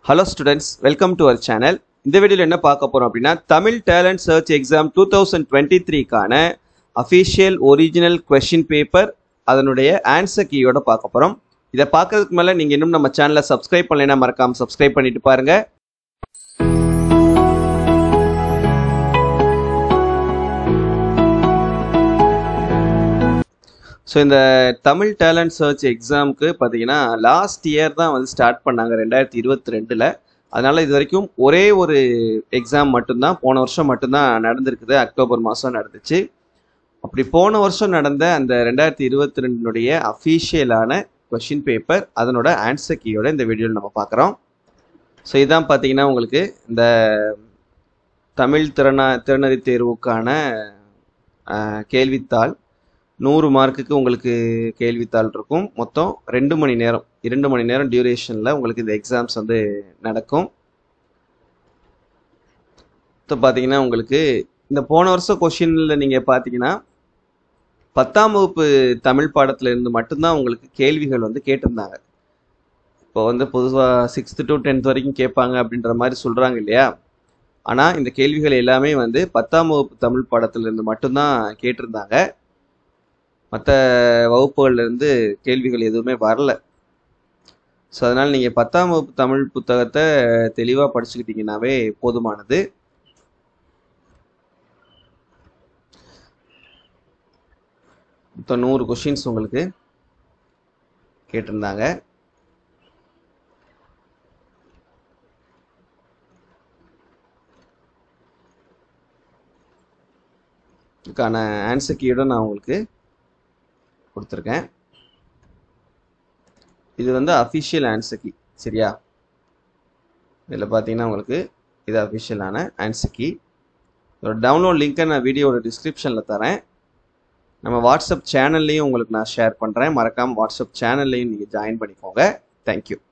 hello students welcome to our channel இந்த வீடியோவில் என்ன பார்க்க போகிறோம் அப்படின்னா Tamil talent search exam two thousand twenty த்ரீக்கான அஃபிஷியல் ஒரிஜினல் கொஷின் பேப்பர் அதனுடைய ஆன்சர் கீயோட பார்க்க போகிறோம் இதை பார்க்கறதுக்கு மேலே நீங்கள் இன்னும் நம்ம சேனலை சப்ஸ்கிரைப் பண்ணலைன்னா மறக்காமல் சப்ஸ்கிரைப் பண்ணிட்டு பாருங்கள் ஸோ இந்த தமிழ் டேலண்ட் சர்ச் எக்ஸாமுக்கு பார்த்தீங்கன்னா லாஸ்ட் இயர் தான் வந்து ஸ்டார்ட் பண்ணாங்க ரெண்டாயிரத்தி இருபத்தி ரெண்டில் அதனால் இது வரைக்கும் ஒரே ஒரு எக்ஸாம் மட்டும்தான் போன வருஷம் மட்டும்தான் நடந்திருக்குது அக்டோபர் மாதம் நடந்துச்சு அப்படி போன வருஷம் நடந்த அந்த ரெண்டாயிரத்தி இருபத்தி ரெண்டினுடைய அஃபீஷியலான கொஷின் பேப்பர் அதனோட ஆன்சர் கீயோட இந்த வீடியோவில் நம்ம பார்க்குறோம் ஸோ இதான் பார்த்தீங்கன்னா உங்களுக்கு இந்த தமிழ் திறனா திறனறி தேர்வுக்கான அஹ், கேள்வித்தாள் நூறு மார்க்குக்கு உங்களுக்கு கேள்வித்தாள் இருக்கும் மொத்தம் ரெண்டு மணி நேரம் இரண்டு மணி நேரம் டியூரேஷனில் உங்களுக்கு இந்த எக்ஸாம்ஸ் வந்து நடக்கும் இப்போ பார்த்தீங்கன்னா உங்களுக்கு இந்த போன வருஷம் கொஷினில் நீங்கள் பார்த்தீங்கன்னா பத்தாம் வகுப்பு தமிழ் பாடத்துல இருந்து மட்டும்தான் உங்களுக்கு கேள்விகள் வந்து கேட்டிருந்தாங்க இப்போ வந்து பொதுவாக சிக்ஸ்த்து டு டென்த் வரைக்கும் கேட்பாங்க அப்படின்ற மாதிரி சொல்கிறாங்க இல்லையா ஆனால் இந்த கேள்விகள் எல்லாமே வந்து பத்தாம் வகுப்பு தமிழ் பாடத்துல இருந்து மட்டும்தான் கேட்டிருந்தாங்க மற்ற வகுப்புகள்லேருந்து கேள்விகள் எதுவுமே வரல ஸோ அதனால் நீங்கள் பத்தாம் வகுப்பு தமிழ் புத்தகத்தை தெளிவாக படிச்சுக்கிட்டீங்கன்னாவே போதுமானது மொத்தம் நூறு கொஷின்ஸ் உங்களுக்கு கேட்டிருந்தாங்க இதுக்கான ஆன்சர் கீயோட நான் உங்களுக்கு கொடுத்துருக்கேன் இது வந்து அஃபிஷியல் ஆன்சர் கீ சரியா இதில் பார்த்தீங்கன்னா உங்களுக்கு இது அஃபிஷியலான ஆன்சர் கீ இதோட டவுன்லோட் லிங்க்கை நான் வீடியோட டிஸ்கிரிப்ஷனில் தரேன் நம்ம வாட்ஸ்அப் சேனல்லையும் உங்களுக்கு நான் ஷேர் பண்ணுறேன் மறக்காமல் வாட்ஸ்அப் சேனல்லையும் நீங்கள் ஜாயின் பண்ணிக்கோங்க தேங்க்யூ